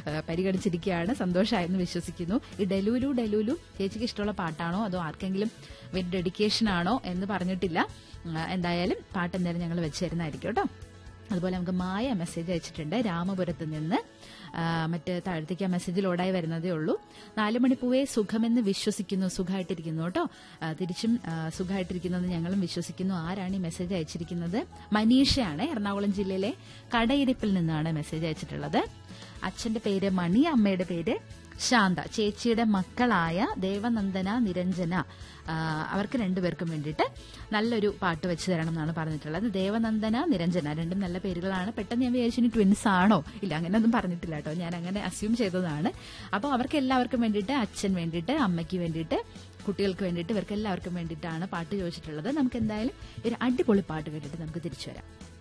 ആ, പരിഗണിച്ചിരിക്കുകയാണ് സന്തോഷമായെന്ന് വിശ്വസിക്കുന്നു ഈ ഡെലൂലു ഡെലൂലു ചേച്ചിക്ക് ഇഷ്ടമുള്ള പാട്ടാണോ അതോ ആർക്കെങ്കിലും വലിയ ഡെഡിക്കേഷൻ ആണോ എന്ന് പറഞ്ഞിട്ടില്ല ആ, എന്തായാലും പാട്ട് എന്തായാലും ഞങ്ങൾ വെച്ച് തരുന്നതായിരിക്കും കേട്ടോ അതുപോലെ നമുക്ക് മായ മെസ്സേജ് അയച്ചിട്ടുണ്ട് രാമപുരത്ത് നിന്ന് ആ, മറ്റ് താഴത്തേക്ക് ആ മെസ്സേജ് ലോഡായി വരുന്നതേ ഉള്ളൂ നാല് മണിപ്പൂവെ സുഖമെന്ന് വിശ്വസിക്കുന്നു സുഖമായിട്ടിരിക്കുന്നു കേട്ടോ ആ, തിരിച്ചും ആ, സുഖമായിട്ടിരിക്കുന്നെന്ന് ഞങ്ങളും വിശ്വസിക്കുന്നു ആരാണ് ഈ മെസ്സേജ് അയച്ചിരിക്കുന്നത് മനീഷയാണ് എറണാകുളം ജില്ലയിലെ കടയിരിപ്പിൽ നിന്നാണ് മെസ്സേജ് അയച്ചിട്ടുള്ളത് അച്ഛന്റെ പേര് മണി അമ്മയുടെ പേര് ശാന്ത ചേച്ചിയുടെ മക്കളായ ദേവനന്ദന നിരഞ്ജന ആ, അവർക്ക് രണ്ടുപേർക്കും വേണ്ടിയിട്ട് നല്ലൊരു പാട്ട് വെച്ച് തരണം എന്നാണ് പറഞ്ഞിട്ടുള്ളത് ദേവനന്ദന നിരഞ്ജന രണ്ടും നല്ല പേരുകളാണ് പെട്ടെന്ന് ഞാൻ വിചാരിച്ചു ഇനി ട്വിൻസ് ആണോ ഇല്ല അങ്ങനെയൊന്നും പറഞ്ഞിട്ടില്ല കേട്ടോ ഞാൻ അങ്ങനെ അസ്യൂം ചെയ്തതാണ് അപ്പോൾ അവർക്ക് എല്ലാവർക്കും വേണ്ടിയിട്ട് അച്ഛൻ വേണ്ടിയിട്ട് അമ്മയ്ക്ക് വേണ്ടിയിട്ട് കുട്ടികൾക്ക് വേണ്ടിയിട്ട് ഇവർക്ക് എല്ലാവർക്കും വേണ്ടിയിട്ടാണ് പാട്ട് ചോദിച്ചിട്ടുള്ളത് നമുക്ക് എന്തായാലും ഒരു അടിപൊളി പാട്ട് കേട്ടിട്ട് നമുക്ക് തിരിച്ചു വരാം